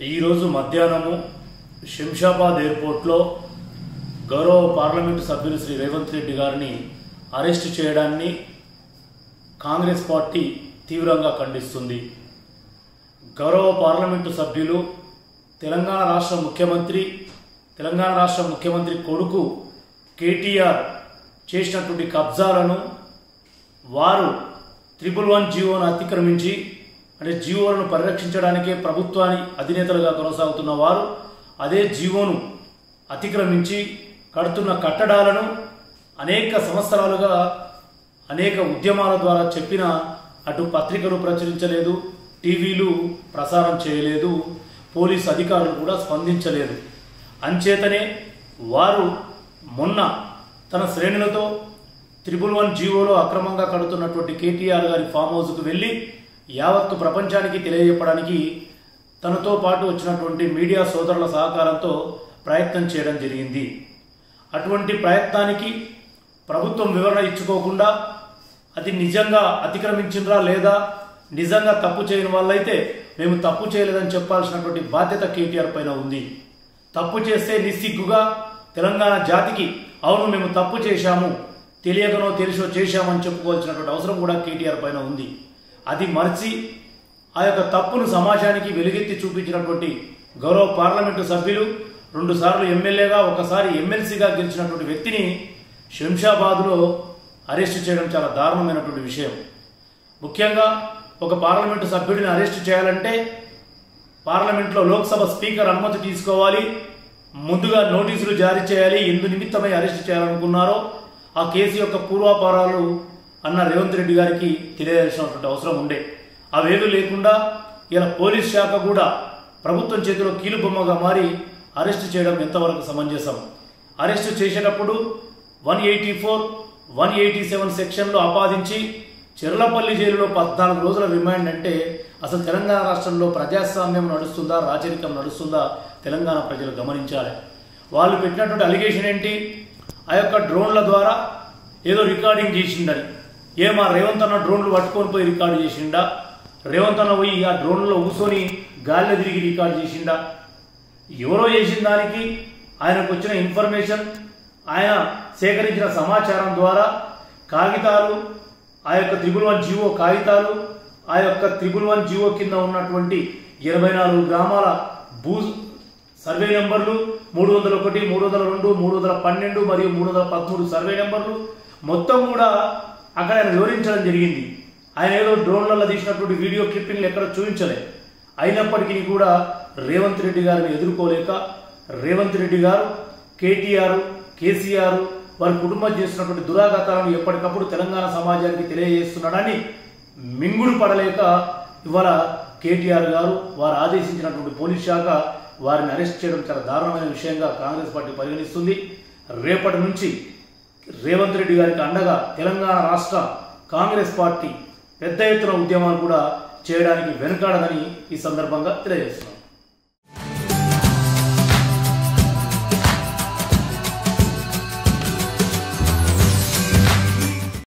ఈరోజు మధ్యాహ్నము శంషాబాద్ ఎయిర్పోర్ట్లో గౌరవ పార్లమెంటు సభ్యులు శ్రీ రేవంత్ రెడ్డి గారిని అరెస్ట్ చేయడాన్ని కాంగ్రెస్ పార్టీ తీవ్రంగా ఖండిస్తుంది గౌరవ పార్లమెంటు సభ్యులు తెలంగాణ రాష్ట్ర ముఖ్యమంత్రి తెలంగాణ రాష్ట్ర ముఖ్యమంత్రి కొడుకు కేటీఆర్ చేసినటువంటి కబ్జాలను వారు త్రిపుల్ వన్ జీవోను అతిక్రమించి అంటే జీవోలను పరిరక్షించడానికే ప్రభుత్వాన్ని అధినేతలుగా కొనసాగుతున్న వారు అదే జీవోను అతిక్రమించి కడుతున్న కట్టడాలను అనేక సంవత్సరాలుగా అనేక ఉద్యమాల ద్వారా చెప్పిన అటు పత్రికలు ప్రచురించలేదు టీవీలు ప్రసారం చేయలేదు పోలీస్ అధికారులు కూడా స్పందించలేదు అంచేతనే వారు మొన్న తన శ్రేణులతో త్రిపుల్ వన్ జీవోలో అక్రమంగా కడుతున్నటువంటి కేటీఆర్ గారి ఫామ్ హౌస్కు వెళ్ళి యావత్తు ప్రపంచానికి తెలియజెప్పడానికి తనతో పాటు వచ్చినటువంటి మీడియా సోదరుల సహకారంతో ప్రయత్నం చేయడం జరిగింది అటువంటి ప్రయత్నానికి ప్రభుత్వం వివరణ ఇచ్చుకోకుండా అది నిజంగా అతిక్రమించిండ్రా లేదా నిజంగా తప్పు చేయని వాళ్ళైతే మేము తప్పు చేయలేదని చెప్పాల్సినటువంటి బాధ్యత కేటీఆర్ పైన ఉంది తప్పు చేస్తే నిస్సిగ్గుగా తెలంగాణ జాతికి అవును మేము తప్పు చేశాము తెలియకనో తెలిసో చేశామని చెప్పుకోవాల్సినటువంటి అవసరం కూడా కేటీఆర్ పైన ఉంది అది మర్చి ఆ యొక్క తప్పును సమాజానికి వెలుగెత్తి చూపించినటువంటి గౌరవ పార్లమెంటు సభ్యులు రెండు సార్లు ఎమ్మెల్యేగా ఒకసారి ఎమ్మెల్సీగా గెలిచినటువంటి వ్యక్తిని శంషాబాద్లో అరెస్ట్ చేయడం చాలా దారుణమైనటువంటి విషయం ముఖ్యంగా ఒక పార్లమెంటు సభ్యుడిని అరెస్ట్ చేయాలంటే పార్లమెంట్లో లోక్సభ స్పీకర్ అనుమతి తీసుకోవాలి ముందుగా నోటీసులు జారీ చేయాలి ఎందు నిమిత్తమై అరెస్ట్ చేయాలనుకున్నారో ఆ కేసు యొక్క పూర్వాపారాలు అన్న రేవంత్ రెడ్డి గారికి తెలియాల్సినటువంటి అవసరం ఉండే అవేవి లేకుండా ఇలా పోలీస్ శాఖ కూడా ప్రభుత్వం చేతిలో కీలుబొమ్మగా మారి అరెస్ట్ చేయడం ఎంతవరకు సమంజసం అరెస్ట్ చేసేటప్పుడు one eighty four one eighty seven సెక్షన్లో ఆపాదించి చెర్లపల్లి జైలులో పద్నాలుగు రోజుల రిమాండ్ అంటే అసలు తెలంగాణ రాష్ట్రంలో ప్రజాస్వామ్యం నడుస్తుందా రాజరికం నడుస్తుందా తెలంగాణ ప్రజలు గమనించాలి వాళ్ళు పెట్టినటువంటి అలిగేషన్ ఏంటి ఆ యొక్క డ్రోన్ల ద్వారా ఏదో రికార్డింగ్ చేసిండని ఏమా రేవంత్ అన్న డ్రోన్లు పట్టుకొని పోయి రికార్డు చేసిండా రేవంత్ అన్న పోయి ఆ డ్రోన్లో కూర్చొని గాలిలో తిరిగి రికార్డు చేసిండా ఎవరో చేసిన దానికి ఆయనకు వచ్చిన ఇన్ఫర్మేషన్ ఆయన సేకరించిన సమాచారం ద్వారా కాగితాలు ఆ యొక్క త్రిబుల్ వన్ జీవో కాగితాలు ఆ యొక్క త్రిబుల్ వన్ జీవో కింద ఉన్నటువంటి ఇరవై నాలుగు గ్రామాల భూ సర్వే నెంబర్లు మూడు వందల ఒకటి మూడు వందల రెండు మూడు వందల పన్నెండు మరియు మూడు వందల పదమూడు సర్వే నెంబర్లు మొత్తం కూడా అక్కడ ఆయన వివరించడం జరిగింది ఆయన ఏదో డ్రోన్లలో తీసినటువంటి వీడియో క్లిప్పింగ్లు ఎక్కడ చూపించలేదు అయినప్పటికీ కూడా రేవంత్ రెడ్డి గారిని ఎదుర్కోలేక రేవంత్ రెడ్డి గారు కేటీఆర్ కేసీఆర్ వారి కుటుంబం చేస్తున్నటువంటి దురాఘాతాలను ఎప్పటికప్పుడు తెలంగాణ సమాజానికి తెలియజేస్తున్నాడని మింగుడు పడలేక ఇవాళ కేటీఆర్ గారు వారు ఆదేశించినటువంటి పోలీస్ శాఖ వారిని అరెస్ట్ చేయడం చాలా దారుణమైన విషయంగా కాంగ్రెస్ పార్టీ పరిగణిస్తుంది రేపటి నుంచి రేవంత్ రెడ్డి గారికి అండగా తెలంగాణ రాష్ట్ర కాంగ్రెస్ పార్టీ పెద్ద ఎత్తున ఉద్యమాలు కూడా చేయడానికి వెనుకాడదని ఈ సందర్భంగా తెలియజేస్తున్నారు